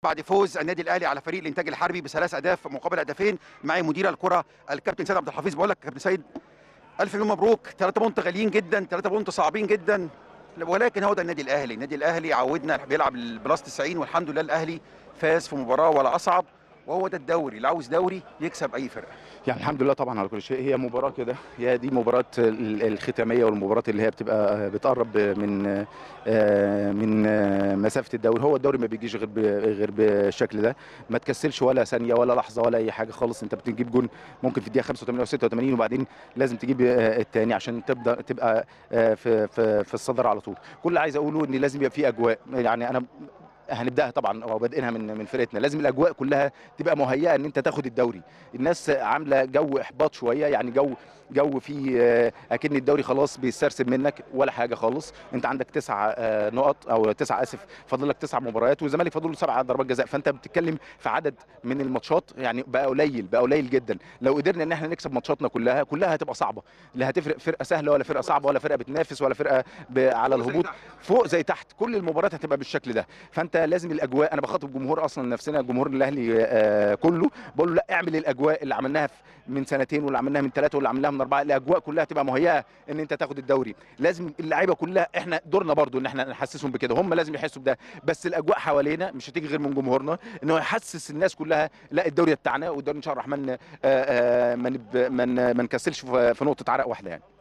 بعد فوز النادي الاهلي على فريق الانتاج الحربي بثلاث اهداف مقابل هدفين معي مدير الكره الكابتن سيد عبد الحفيظ بقول لك كابتن سيد الف مليون مبروك ثلاثة بونت غاليين جدا ثلاثة بونت صعبين جدا ولكن هو ده النادي الاهلي النادي الاهلي عودنا بيلعب البلاس 90 والحمد لله الاهلي فاز في مباراه ولا اصعب وهو ده الدوري اللي عاوز دوري يكسب اي فرقه يعني الحمد لله طبعا على كل شيء هي مباراه كده هي دي مباراه ال- الختاميه والمباراه اللي هي بتبقى بتقرب من آه، من آه، مسافه الدوري هو الدوري ما بيجيش غير ب- غير بالشكل ده ما تكسلش ولا ثانيه ولا لحظه ولا اي حاجه خالص انت بتجيب جون ممكن في الدقيقه 85 او 86 وبعدين لازم تجيب آه، الثاني عشان تبدا تبقى آه، في في في الصدر على طول كل اللي عايز اقوله ان لازم يبقى في اجواء يعني انا هنبداها طبعا او بادئينها من من فرقتنا لازم الاجواء كلها تبقى مهيئه ان انت تاخد الدوري الناس عامله جو احباط شويه يعني جو جو فيه آه، اكن الدوري خلاص بيسترسب منك ولا حاجه خالص انت عندك تسع آه، نقط او تسع اسف فاضل لك تسع مباريات والزمالك فاضل له سبع ضربات جزاء فانت بتتكلم في عدد من الماتشات يعني بقى قليل بقى قليل جدا لو قدرنا ان احنا نكسب ماتشاتنا كلها كلها هتبقى صعبه لا هتفرق فرقه سهله ولا فرقه صعبه ولا فرقه بتنافس ولا فرقه ب- على الهبوط فوق زي تحت كل المباريات هتبقى بالشكل ده فانت لازم الاجواء انا بخاطب جمهور اصلا نفسنا جمهور الاهلي آه، كله بقول له لا اعمل الاجواء اللي عملناها في- من سنتين واللي عملناها من ثلاثه واللي عملناها من اربعه الاجواء كلها تبقى مهيئه ان انت تاخد الدوري لازم اللعيبه كلها احنا دورنا برضو ان احنا نحسسهم بكده هم لازم يحسوا بده بس الاجواء حوالينا مش هتيجي غير من جمهورنا ان هو يحسس الناس كلها لا الدوري بتاعنا والدوري ان شاء الله الرحمن آه، آه، ما نب- ما ن- ما نكسلش في في نقطه عرق واحده يعني